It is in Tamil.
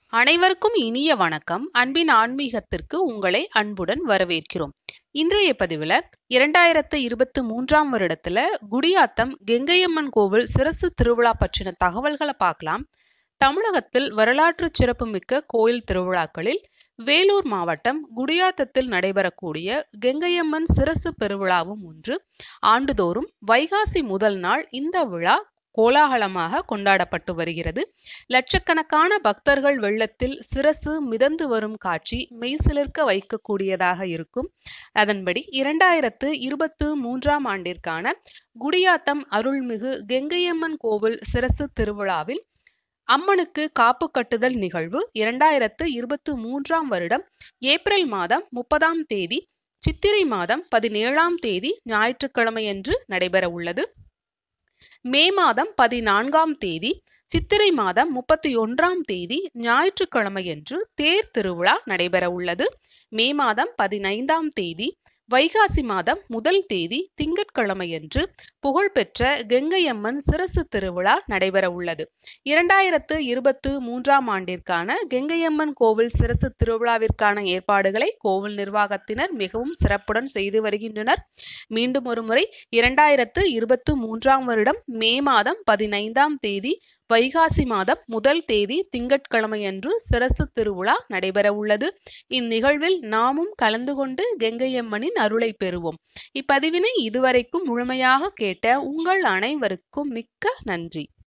அனைவருக்கும் இனிய வணக்கம் அன்பின் ஆன்மீகத்திற்கு உங்களை அன்புடன் வரவேற்கிறோம் இன்றைய பதிவில் இரண்டாயிரத்து இருபத்தி மூன்றாம் வருடத்துல குடியாத்தம் கெங்கையம்மன் கோவில் சிரசு திருவிழா பற்றின தகவல்களை பார்க்கலாம் தமிழகத்தில் வரலாற்று சிறப்புமிக்க கோயில் திருவிழாக்களில் வேலூர் மாவட்டம் குடியாத்தத்தில் நடைபெறக்கூடிய கெங்கையம்மன் சிரசு பெருவிழாவும் ஒன்று ஆண்டுதோறும் வைகாசி முதல் நாள் இந்த விழா கோலாகலமாக கொண்டாடப்பட்டு வருகிறது லட்சக்கணக்கான பக்தர்கள் வெள்ளத்தில் சிரசு மிதந்து வரும் காட்சி மெய்சிலிர்க்க வைக்கக்கூடியதாக இருக்கும் அதன்படி இரண்டாயிரத்து இருபத்து மூன்றாம் ஆண்டிற்கான குடியாத்தம் அருள்மிகு கெங்கையம்மன் கோவில் சிரசு திருவிழாவில் அம்மனுக்கு காப்பு கட்டுதல் நிகழ்வு இரண்டாயிரத்து இருபத்து மூன்றாம் வருடம் ஏப்ரல் மாதம் முப்பதாம் தேதி சித்திரை மாதம் பதினேழாம் தேதி ஞாயிற்றுக்கிழமையன்று நடைபெற உள்ளது மே மாதம் பதினான்காம் தேதி சித்திரை மாதம் முப்பத்தி ஒன்றாம் தேதி ஞாயிற்றுக்கிழமையன்று தேர் திருவிழா நடைபெற உள்ளது மே மாதம் பதினைந்தாம் தேதி வைகாசி மாதம் முதல் தேதி திங்கட்கிழமையன்று புகழ்பெற்ற கெங்கையம்மன் சிரசு திருவிழா நடைபெற உள்ளது இரண்டாயிரத்து இருபத்து மூன்றாம் ஆண்டிற்கான கெங்கையம்மன் கோவில் சிரசு திருவிழாவிற்கான ஏற்பாடுகளை கோவில் நிர்வாகத்தினர் மிகவும் சிறப்புடன் செய்து வருகின்றனர் மீண்டும் ஒருமுறை இரண்டாயிரத்து இருபத்து மூன்றாம் வருடம் மே மாதம் பதினைந்தாம் தேதி வைகாசி மாதம் முதல் தேதி திங்கட்கிழமையன்று சிரசு திருவிழா நடைபெற உள்ளது இந்நிகழ்வில் நாமும் கலந்து கொண்டு கெங்கையம்மனின் அருளை பெறுவோம் இப்பதிவினை இதுவரைக்கும் முழுமையாக கேட்ட உங்கள் அனைவருக்கும் மிக்க நன்றி